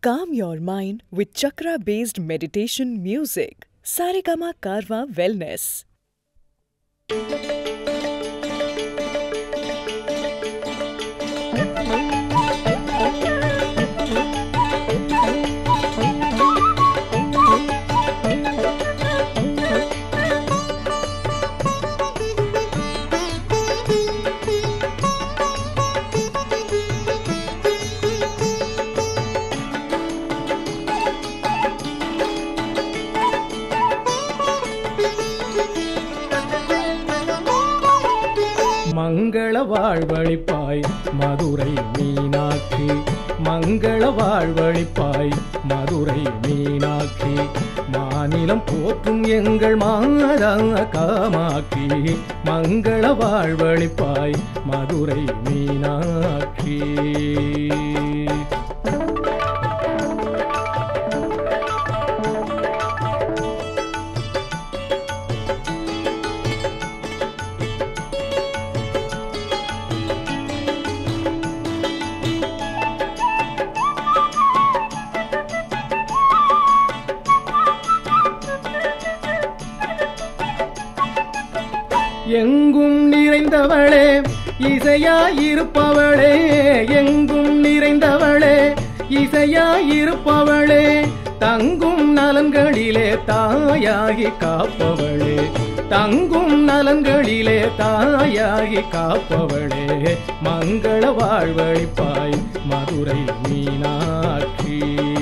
Calm your mind with chakra based meditation music. Saregama Karwa Wellness. மங்கள வாழ்வழிப்பாய் மதுரை மீனாட்சி மங்கள வாழ்வழிப்பாய் மதுரை மீனாட்சி மாநிலம் போற்றும் எங்கள் மாதா காமாட்சி மங்கள வாழ்வழிப்பாய் மதுரை மீனாட்சி எங்கும் நிறைந்தவளே இசையாயிருப்பவளே எங்கும் நிறைந்தவளே இசையாயிருப்பவளே தங்கும் நலன்களிலே தாயாகி காப்பவளே தங்கும் நலன்களிலே தாயாகி காப்பவளே மங்கள வாழ்வழிப்பாய் மதுரை மீனாட்சி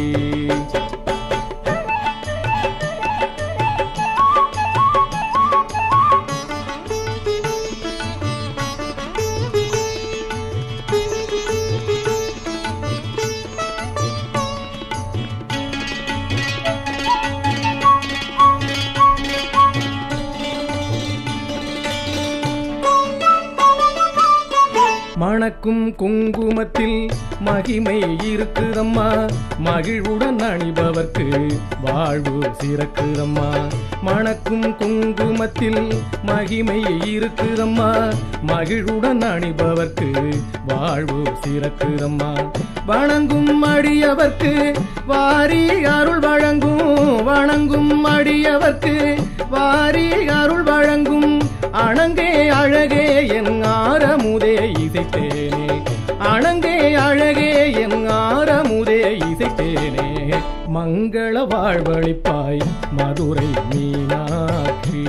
மணக்கும் குங்குமத்தில் மகிமை இருக்குதம்மா மகிழ்வுடன் அணிபவர்க்கு வாழ்வு சிறக்குதம்மா மணக்கும் குங்குமத்தில் மகிமை இருக்குதம்மா மகிழ்வுடன் அணிபவர்க்கு வாழ்வு சிறக்குதம்மா வணங்கும் அடியவர்க்கு வாரி அருள் வழங்கும் வணங்கும் அடியவர்க்கு வாரி அருள் வழங்கும் அணங்கே அழகே என் ஆரமுதே இசைத்தேனே அணங்கே அழகே என் ஆரமுதே இசைத்தேனே மங்கள வாழ்வழிப்பாய் மதுரை மீனாட்சி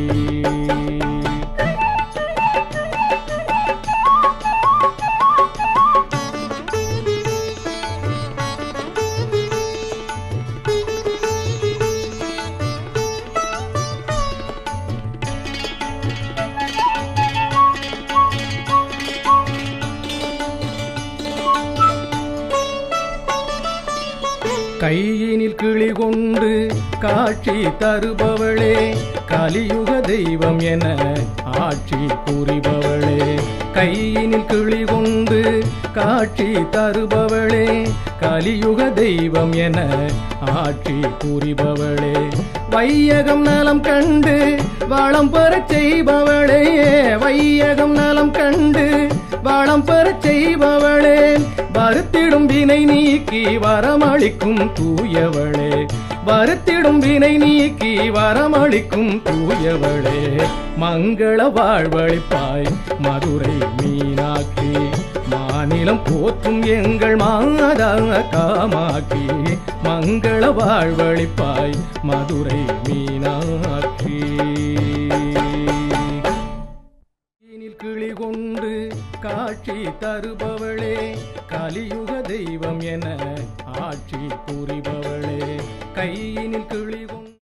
கையினில் கிளி கொண்டு காட்சி தருபவளே கலியுக தெய்வம் என ஆட்சி புரிபவளே கையினில் கிளி கொண்டு காட்சி தருபவளே கலியுக தெய்வம் என ஆட்சி புரிபவளே வையகம் நலம் கண்டு வளம் பெறச் செய்பவளே வையகம் நலம் கண்டு வளம் பெறச் செய்பவளே வருத்திடும் வினை நீக்கி வரமளிக்கும் தூயவளே வருத்திடும் வினை நீக்கி வரமளிக்கும் தூயவளே மங்கள வாழ்வழிப்பாய் மதுரை மீனாட்சி மாநிலம் போற்றும் எங்கள் மாதா காமாட்சி மங்கள வாழ்வழிப்பாய் மதுரை மீனாட்சி கையினில் கிளி கொண்டு காட்சி தருபவளே கலியுக தெய்வம் என ஆட்சி புரிபவளே கையினில் கிளி கொண்டு